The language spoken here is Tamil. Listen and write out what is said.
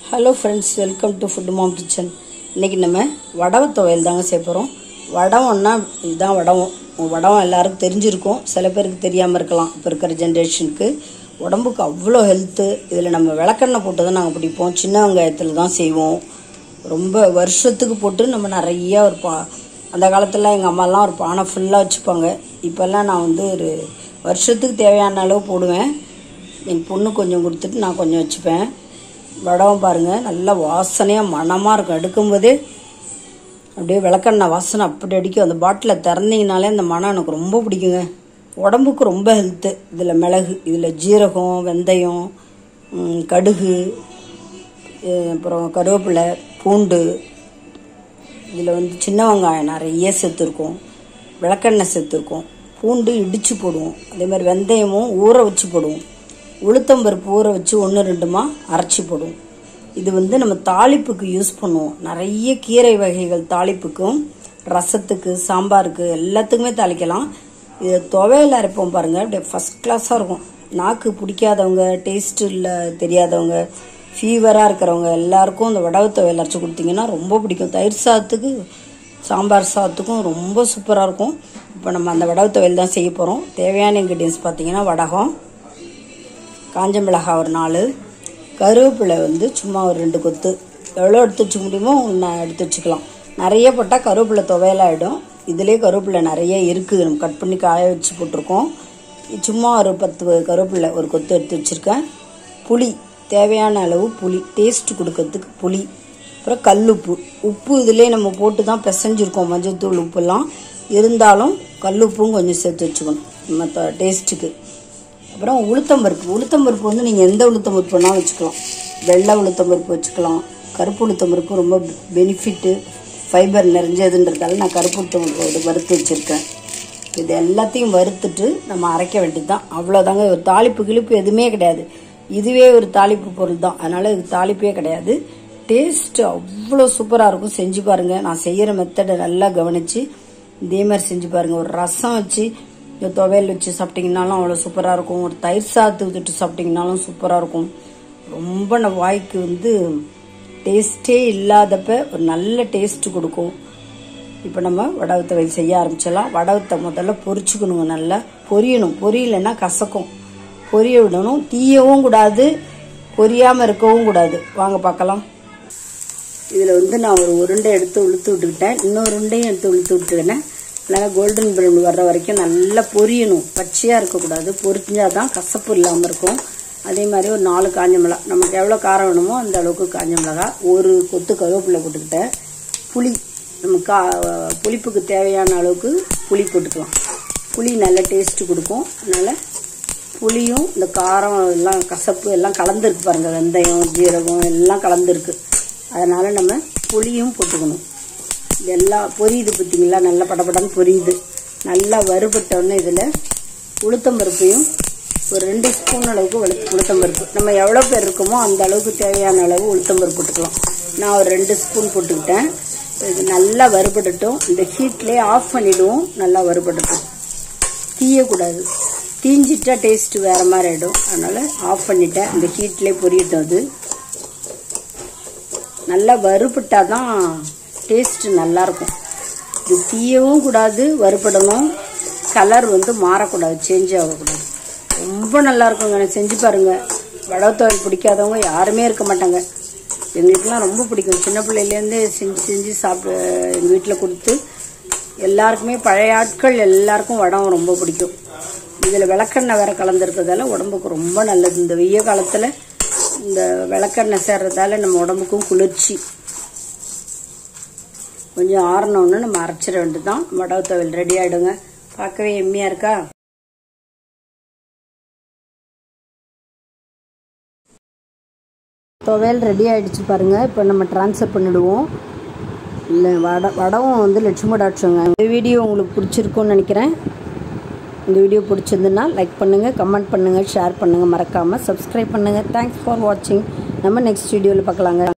hello friends welcome to food mom kitchen இன்றைக்கி நம்ம வடவ துவையல் தாங்க செய்ய போகிறோம் வடவம்னா இதுதான் வடவம் வடவம் எல்லாருக்கும் தெரிஞ்சிருக்கும் சில பேருக்கு தெரியாமல் இருக்கலாம் இப்போ இருக்கிற ஜென்ரேஷனுக்கு உடம்புக்கு அவ்வளோ ஹெல்த்து இதில் நம்ம விளக்கெண்ணெய் போட்டு தான் நாங்கள் பிடிப்போம் சின்ன வெங்காயத்தில் தான் செய்வோம் ரொம்ப வருஷத்துக்கு போட்டு நம்ம நிறைய ஒரு பா அந்த காலத்தில் எங்கள் அம்மாலாம் ஒரு பானை ஃபுல்லாக வச்சுப்பாங்க இப்போல்லாம் நான் வந்து ஒரு வருஷத்துக்கு தேவையான அளவு போடுவேன் என் பொண்ணு கொஞ்சம் கொடுத்துட்டு நான் கொஞ்சம் வச்சுப்பேன் வடகம் பாருங்கள் நல்லா வாசனையாக மணமாக இருக்கும் எடுக்கும்போதே அப்படியே விளக்கெண்ணெய் வாசனை அப்படி அடிக்கும் அந்த பாட்டிலை திறந்தீங்கனாலே அந்த மனம் எனக்கு ரொம்ப பிடிக்குங்க உடம்புக்கு ரொம்ப ஹெல்த்து இதில் மிளகு இதில் ஜீரகம் வெந்தயம் ம், கடுகு அஹ் அப்புறம் கருவேப்பிலை பூண்டு இதில் வந்து சின்ன வெங்காயம் நிறைய சேர்த்துருக்கோம் விளக்கெண்ணெய் சேர்த்துருக்கோம் பூண்டு இடித்து போடுவோம் அதே மாதிரி வெந்தயமும் ஊற வச்சு போடுவோம் உளுத்தம்பருப்பு ஊற வச்சு ஒன்று ரெண்டுமா அரைச்சி போடுவோம் இது வந்து நம்ம தாளிப்புக்கு யூஸ் பண்ணுவோம் நிறைய கீரை வகைகள் தாளிப்புக்கும் ரசத்துக்கு சாம்பாருக்கு எல்லாத்துக்குமே தாளிக்கலாம் இது துவையல் அரைப்போம் பாருங்கள் அப்படியே ஃபஸ்ட் கிளாஸாக இருக்கும் நாக்கு பிடிக்காதவங்க டேஸ்ட் இல்லை தெரியாதவங்க ஃபீவராக இருக்கிறவங்க எல்லாருக்கும் இந்த வடவு துவையல் அரைச்சி கொடுத்தீங்கன்னா ரொம்ப பிடிக்கும் தயிர் சாதத்துக்கு சாம்பார் சாதத்துக்கும் ரொம்ப சூப்பராக இருக்கும் இப்போ நம்ம அந்த வடவு துவையல் தான் செய்ய போகிறோம் தேவையான இன்க்ரீடியன்ஸ் பார்த்தீங்கன்னா வடகம் காஞ்ச மிளகாய் ஒரு நாலு கருவேப்பிலை வந்து சும்மா ஒரு ரெண்டு கொத்து எவ்வளோ எடுத்து வச்சுக்க முடியுமோ நான் எடுத்து வச்சுக்கலாம் நிறைய போட்டால் கருவேப்பிலை துவையலாகிடும் இதிலே கருவேப்பிலை நிறைய இருக்குது நம்ம கட் பண்ணி காய வச்சு போட்டிருக்கோம் சும்மா ஒரு பத்து கருவேப்பிலை ஒரு கொத்து எடுத்து வச்சுருக்கேன் புளி தேவையான அளவு புளி டேஸ்ட் கொடுக்கறதுக்கு புளி அப்புறம் கல்லுப்பு உப்பு இதிலே நம்ம போட்டு தான் பிசைஞ்சிருக்கோம் மஞ்சள்தூள் உப்புலாம் இருந்தாலும் கல்லுப்பும் கொஞ்சம் சேர்த்து வச்சுக்கணும் நம்ம டேஸ்ட்டுக்கு அப்புறம் உளுத்தம்பருப்பு உளுத்தம்பருப்பு வந்து நீங்கள் எந்த உளுத்தம்பருப்பு வேணாலும் வச்சுக்கலாம் வெள்ளை உளுத்தம்பருப்பு வச்சுக்கலாம் கருப்பு உளுத்தம்பருப்பு ரொம்ப பெனிஃபிட்டு ஃபைபர் நிறைஞ்சதுன்றதால நான் கருப்பு உளுத்தம்பருப்பு வறுத்து வச்சுருக்கேன் இது எல்லாத்தையும் வறுத்துட்டு நம்ம அரைக்க வேண்டியது தான் அவ்வளோதாங்க ஒரு தாளிப்பு கிளிப்பு எதுவுமே கிடையாது இதுவே ஒரு தாளிப்பு பொருள் தான் அதனால் இது தாளிப்பே கிடையாது டேஸ்ட் அவ்வளோ சூப்பராக இருக்கும் செஞ்சு பாருங்கள் நான் செய்கிற மெத்தடை நல்லா கவனித்து இதே மாதிரி செஞ்சு பாருங்கள் ஒரு ரசம் வச்சு இந்த துவையல் வச்சு சாப்பிட்டீங்கனாலும் அவ்வளோ சூப்பராக இருக்கும் ஒரு தயிர் சாத்து ஊற்றிட்டு சாப்பிட்டீங்கனாலும் சூப்பராக இருக்கும் ரொம்ப நம்ம வாய்க்கு வந்து டேஸ்டே இல்லாதப்ப ஒரு நல்ல டேஸ்ட் கொடுக்கும் இப்போ நம்ம வடவு துவையல் செய்ய ஆரம்பிச்சிடலாம் வடவத்தை முதல்ல பொரிச்சுக்கணுங்க நல்லா பொரியணும் பொரியலைன்னா கசக்கும் பொரிய விடணும் தீயவும் கூடாது பொரியாமல் இருக்கவும் கூடாது வாங்க பார்க்கலாம் இதில் வந்து நான் ஒரு உருண்டை எடுத்து உளுத்து விட்டுக்கிட்டேன் இன்னொரு உருண்டையும் எடுத்து உளுத்து விட்டுக்கிட்டேன் நல்லா கோல்டன் ப்ரௌன் வர்ற வரைக்கும் நல்லா பொரியணும் பச்சையாக இருக்கக்கூடாது பொரிஞ்சால் தான் கசப்பு இல்லாமல் இருக்கும் அதே மாதிரி ஒரு நாலு காஞ்ச மிளகா நமக்கு எவ்வளோ காரம் வேணுமோ அந்த அளவுக்கு காஞ்ச மிளகா ஒரு கொத்து கருவேப்பிலை போட்டுக்கிட்டேன் புளி நம்ம கா புளிப்புக்கு தேவையான அளவுக்கு புளி போட்டுக்கலாம் புளி நல்ல டேஸ்ட்டு கொடுக்கும் அதனால் புளியும் இந்த காரம் எல்லாம் கசப்பு எல்லாம் கலந்துருக்கு பாருங்கள் வெந்தயம் ஜீரகம் எல்லாம் கலந்துருக்கு அதனால் நம்ம புளியும் போட்டுக்கணும் இதெல்லாம் பொரியுது பார்த்தீங்களா நல்லா படபடன்னு பொரியுது நல்லா வறுபட்டோன்னே இதில் உளுத்தம்பருப்பையும் ஒரு ரெண்டு ஸ்பூன் அளவுக்கு வெளு உளுத்தம்பருப்பு நம்ம எவ்வளோ பேர் இருக்கோமோ அந்த அளவுக்கு தேவையான அளவு உளுத்தம்பருப்பு போட்டுக்கலாம் நான் ஒரு ரெண்டு ஸ்பூன் போட்டுக்கிட்டேன் இது நல்லா வறுபடட்டும் இந்த ஹீட்லேயே ஆஃப் பண்ணிவிடுவோம் நல்லா வறுபடட்டும் தீயக்கூடாது தீஞ்சிட்டா டேஸ்ட் வேறு மாதிரி ஆகிடும் அதனால் ஆஃப் பண்ணிட்டேன் இந்த ஹீட்லேயே பொரியட்டும் அது நல்லா வறுபட்டா தான் டேஸ்ட்டு நல்லாயிருக்கும் இது தீயவும் கூடாது வறுபடணும் கலர் வந்து மாறக்கூடாது சேஞ்ச் ஆகக்கூடாது ரொம்ப நல்லா இருக்குங்க எனக்கு செஞ்சு பாருங்க வடத்தொழில் பிடிக்காதவங்க யாருமே இருக்க மாட்டாங்க எங்களுக்கெல்லாம் ரொம்ப பிடிக்கும் சின்ன பிள்ளையிலேருந்தே செஞ்சு செஞ்சு சாப்பிட எங்கள் வீட்டில் கொடுத்து எல்லாருக்குமே பழைய ஆட்கள் எல்லாருக்கும் வடம் ரொம்ப பிடிக்கும் இதில் விளக்கெண்ணெய் வேற கலந்துருக்கிறதால உடம்புக்கு ரொம்ப நல்லது இந்த வெய்ய காலத்தில் இந்த விளக்கெண்ணெய் சேர்றதால நம்ம உடம்புக்கும் குளிர்ச்சி கொஞ்சம் ஆறினோன்னு நம்ம அரைச்சிட வேண்டியதுதான் வடவு துவையல் ரெடி ஆகிடுங்க பார்க்கவே எம்மியாக இருக்கா துவையல் ரெடி ஆகிடுச்சு பாருங்கள் இப்போ நம்ம ட்ரான்ஸ்ஃபர் பண்ணிடுவோம் இல்லை வட வடவும் வந்து லட்சுமி டாட்சங்க இந்த வீடியோ உங்களுக்கு பிடிச்சிருக்கும்னு நினைக்கிறேன் இந்த வீடியோ பிடிச்சிருந்துன்னா லைக் பண்ணுங்கள் கமெண்ட் பண்ணுங்கள் ஷேர் பண்ணுங்கள் மறக்காமல் சப்ஸ்கிரைப் பண்ணுங்கள் தேங்க்ஸ் ஃபார் வாட்சிங் நம்ம நெக்ஸ்ட் வீடியோவில் பார்க்கலாங்க